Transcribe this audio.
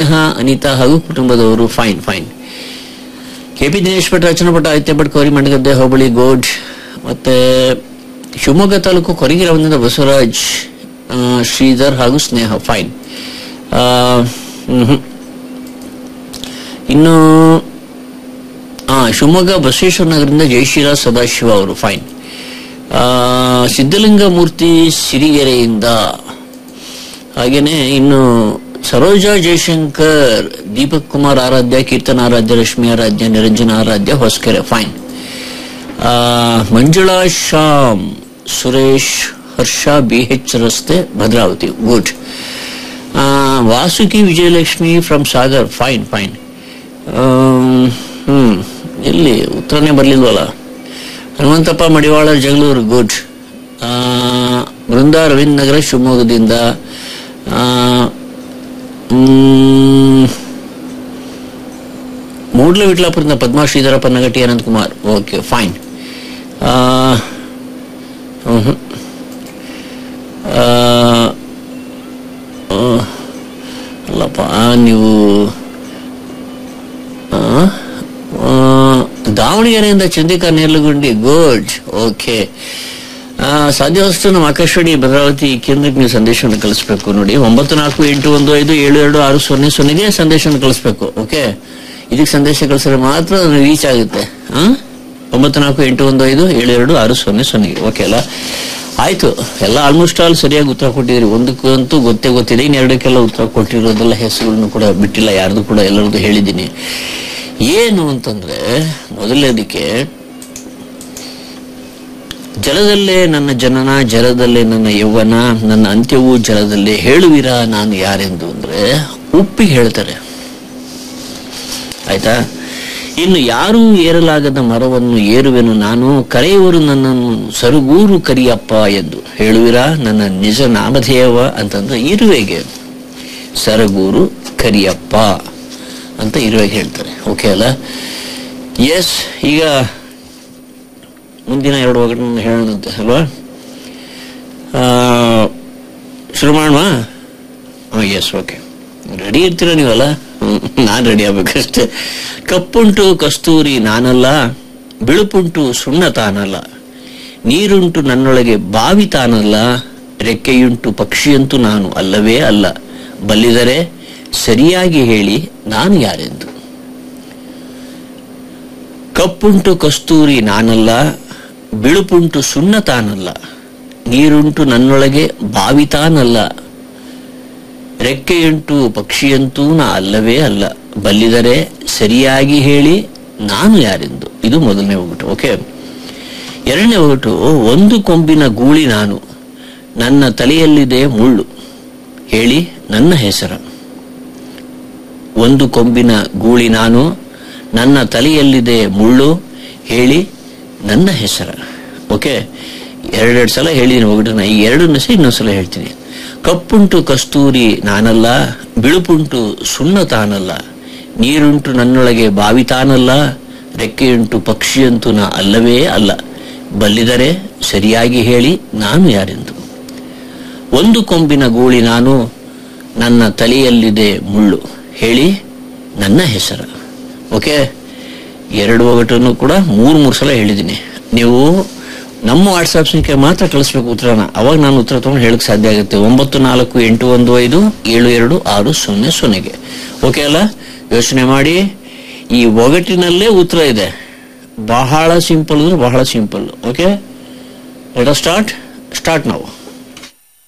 ಸ್ನೇಹ ಅನಿತಾ ಹಾಗೂ ಕುಟುಂಬದವರು fine fine K P Dinesh Bhat Rachana Bhat Aditya Bhat Kori Mandagadde ಹೋಬಳಿ ಗೋಡ್ ಮತ್ತೆ ಶಿವಮೊಗ್ಗ ತಾಲೂಕು ಕೊರಗಿರವನಿಂದ ಬಸವರಾಜ್ ಆ, ಶ್ರೀಧರ್ ಹಾಗೂ ಸ್ನೇಹ ಫೈನ್ ಆ, ಮ್ಹೂ. ಇನ್ನು ಆ ಶಿವಮೊಗ್ಗ ಬಸವೇಶ್ವರ ನಗರದಿಂದ ಜಯಶೀಲ ಸದಾಶಿವ ಅವರು ಫೈನ್ ಆ, ಸಿದ್ಧಲಿಂಗ ಮೂರ್ತಿ ಸಿರಿಗೆರೆಯಿಂದ ಹಾಗೇನೆ ಇನ್ನು ಸರೋಜಾ ಜಯಶಂಕರ್ ದೀಪಕ್ ಕುಮಾರ್ ಆರಾಧ್ಯ ಕೀರ್ತನ ಆರಾಧ್ಯ ರಶ್ಮಿ ಆರಾಧ್ಯ ನಿರಂಜನ ಆರಾಧ್ಯ ಹೊಸಕೆರೆ ಫೈನ್ ಆ, ಮಂಜುಳಾ ಶ್ಯಾಮ್ ಸುರೇಶ್ ಹರ್ಷ ಬಿ ಎಚ್ ರಸ್ತೆ Bhadravathi good Vasuki Vijayalakshmi from Sagar fine fine hmm ಎಲ್ಲಿ ಉತ್ತರನೇ ಬರ್ಲಿಲ್ವಲ್ಲ ಹನುಮಂತಪ್ಪ ಮಡಿವಾಳ ಜಗಳೂರು ಗುಡ್ ಬೃಂದಾ ರವೀಂದ್ರ ನಗರ ಶಿವಮೊಗ್ಗದಿಂದ ಆ, ಮ್, ಮೂಡ್ಲ ವಿಟ್ಲಾಪುರದಿಂದ ಪದ್ಮಾ ಶ್ರೀಧರಪ್ಪ ನಗಟಿ ಅನಂತ್ ಕುಮಾರ್ ಓಕೆ ಫೈನ್ ಅಲ್ಲಪ್ಪ ನೀವು ಆ, ಆ, ದಾವಣಗೆರೆಯಿಂದ ಚಂದ್ರಿಕಾ ನೇರ್ಲಗುಂಡಿ ಗುಡ್ ಓಕೆ ಸಾಧ್ಯವಷ್ಟು ನಮ್ಮ ಆಕಾಶವಾಣಿ ಭದ್ರಾವತಿ ಕೇಂದ್ರಕ್ಕೆ ನೀವು ಸಂದೇಶವನ್ನು ಕಳಿಸ್ಬೇಕು ನೋಡಿ ಒಂಬತ್ತು ನಾಲ್ಕು ಎಂಟು ಒಂದು ಐದು ಏಳು ಎರಡು ಆರು ಸೊನ್ನೆ ಸೊನ್ನೆಗೆ ಸಂದೇಶವನ್ನು ಕಳಿಸ್ಬೇಕು ಓಕೆ ಇದಕ್ಕೆ ಸಂದೇಶ ಕಳಿಸಿದ್ರೆ ಮಾತ್ರ ರೀಚ್ ಆಗುತ್ತೆ ಆ? ಒಂಬತ್ತು ನಾಲ್ಕು ಎಂಟು ಒಂದು ಐದು ಏಳು ಎರಡು ಆರು ಸೊನ್ನೆ ಸೊನ್ನೆಗೆ ಓಕೆ ಅಲ್ಲ ಆಯ್ತು ಎಲ್ಲ ಆಲ್ಮೋಸ್ಟ್ ಆಲ್ ಸರಿಯಾಗಿ ಉತ್ತರ ಕೊಟ್ಟಿದ್ದೀರಿ ಒಂದಕ್ಕಂತೂ ಗೊತ್ತೇ ಗೊತ್ತಿದೆ ಇನ್ನೆರಡಕ್ಕೆಲ್ಲ ಉತ್ತರ ಕೊಟ್ಟಿರೋದೆಲ್ಲ ಹೆಸರುಗಳನ್ನು ಕೂಡ ಬಿಟ್ಟಿಲ್ಲ ಯಾರ್ದು ಕೂಡ ಎಲ್ಲರದ್ದು ಹೇಳಿದ್ದೀನಿ ಏನು ಅಂತಂದ್ರೆ ಮೊದಲನೇದಕ್ಕೆ ಜಲದಲ್ಲೇ ನನ್ನ ಜನನ ಜಲದಲ್ಲೇ ನನ್ನ ಯೌವನ ನನ್ನ ಅಂತ್ಯವೂ ಜಲದಲ್ಲೇ ಹೇಳುವಿರಾ ನಾನು ಯಾರೆಂದು ಅಂದ್ರೆ ಉಪ್ಪಿಗೆ ಹೇಳ್ತಾರೆ ಆಯ್ತಾ ಇನ್ನು ಯಾರೂ ಏರಲಾಗದ ಮರವನ್ನು ಏರುವೆನು ನಾನು ಕರೆಯುವರು ನನ್ನನ್ನು ಸರುಗೂರು ಕರಿಯಪ್ಪ ಎಂದು ಹೇಳುವಿರಾ ನನ್ನ ನಿಜ ನಾಮಧೇಯವ ಅಂತಂದ್ರೆ ಇರುವೆಗೆ ಸರಗೂರು ಕರಿಯಪ್ಪ ಅಂತ ಇರುವೆಗೆ ಹೇಳ್ತಾರೆ ಓಕೆ ಅಲ್ಲ ಎಸ್ ಈಗ ಮುಂದಿನ ಎರಡು ಒಗಟನ್ನು ಹೇಳದಂತೆ ಅಲ್ವಾ ಆ, ಶುರು ಮಾಡುವ ಎಸ್ ಓಕೆ ರೆಡಿ ಇರ್ತೀರ ನೀವಲ್ಲ ನಾನು ರೆಡಿ ಆಗ್ಬೇಕಷ್ಟೇ ಕಪ್ಪುಂಟು ಕಸ್ತೂರಿ ನಾನಲ್ಲ ಬಿಳುಪುಂಟು ಸುಣ್ಣ ತಾನಲ್ಲ ನೀರುಂಟು ನನ್ನೊಳಗೆ ಬಾವಿ ತಾನಲ್ಲ ರೆಕ್ಕೆಯುಂಟು ಪಕ್ಷಿಯಂತೂ ನಾನು ಅಲ್ಲವೇ ಅಲ್ಲ ಬಲ್ಲಿದರೆ ಸರಿಯಾಗಿ ಹೇಳಿ ನಾನು ಯಾರೆಂದು ಕಪ್ಪುಂಟು ಕಸ್ತೂರಿ ನಾನಲ್ಲ ಬಿಳುಪುಂಟು ಸುಣ್ಣ ತಾನಲ್ಲ ನೀರುಂಟು ನನ್ನೊಳಗೆ ಬಾವಿ ತಾನಲ್ಲ ರೆಕ್ಕೆಯುಂಟು ಪಕ್ಷಿಯಂತೂ ನಾ ಅಲ್ಲವೇ ಅಲ್ಲ ಬಲ್ಲಿದರೆ ಸರಿಯಾಗಿ ಹೇಳಿ ನಾನು ಯಾರೆಂದು ಇದು ಮೊದಲನೇ ಒಗಟು ಓಕೆ ಎರಡನೇ ಒಗಟು ಒಂದು ಕೊಂಬಿನ ಗೂಳಿ ನಾನು ನನ್ನ ತಲೆಯಲ್ಲಿದೆ ಮುಳ್ಳು ಹೇಳಿ ನನ್ನ ಹೆಸರ ಒಂದು ಕೊಂಬಿನ ಗೂಳಿ ನಾನು ನನ್ನ ತಲೆಯಲ್ಲಿದೆ ಮುಳ್ಳು ಹೇಳಿ ನನ್ನ ಹೆಸರ ಓಕೆ ಎರಡೆರಡು ಸಲ ಹೇಳಿದ್ದೀನಿ ಒಗಟನ್ನ ಈ ಎರಡನ್ನ ಸಹ ಇನ್ನೊಂದ್ಸಲ ಹೇಳ್ತೀನಿ ಕಪ್ಪುಂಟು ಕಸ್ತೂರಿ ನಾನಲ್ಲ ಬಿಳುಪುಂಟು ಸುಣ್ಣ ತಾನಲ್ಲ ನೀರುಂಟು ನನ್ನೊಳಗೆ ಬಾವಿ ತಾನಲ್ಲ ರೆಕ್ಕೆಯುಂಟು ಪಕ್ಷಿಯಂತೂ ನಾ ಅಲ್ಲವೇ ಅಲ್ಲ ಬಲ್ಲಿದರೆ ಸರಿಯಾಗಿ ಹೇಳಿ ನಾನು ಯಾರೆಂದು ಒಂದು ಕೊಂಬಿನ ಗೂಳಿ ನಾನು ನನ್ನ ತಲೆಯಲ್ಲಿದೆ ಮುಳ್ಳು ಹೇಳಿ ನನ್ನ ಹೆಸರು ಓಕೆ ಎರಡು ಒಗಟನ್ನು ಕೂಡ ಮೂರು ಮೂರು ಸಲ ಹೇಳಿದ್ದೀನಿ ನೀವು ನಮ್ಮ ವಾಟ್ಸ್ಆಪ್ ಸಂಖ್ಯೆ ಮಾತ್ರ ಕಳಿಸ್ಬೇಕು ಉತ್ತರನ ಅವಾಗ ನಾನು ಉತ್ತರ ತಗೊಂಡು ಹೇಳಕ್ ಸಾಧ್ಯ ಆಗುತ್ತೆ ಒಂಬತ್ತು ನಾಲ್ಕು ಎಂಟು ಒಂದು ಐದು ಏಳು ಎರಡು ಆರು ಸೊನ್ನೆ ಸೊನ್ನೆಗೆ ಓಕೆ ಅಲ್ಲ ಯೋಚನೆ ಮಾಡಿ ಈ ಒಗಟಿನಲ್ಲೇ ಉತ್ತರ ಇದೆ ಬಹಳ ಸಿಂಪಲ್ ಅಂದ್ರೆ ಬಹಳ simple okay let start start ನಾವು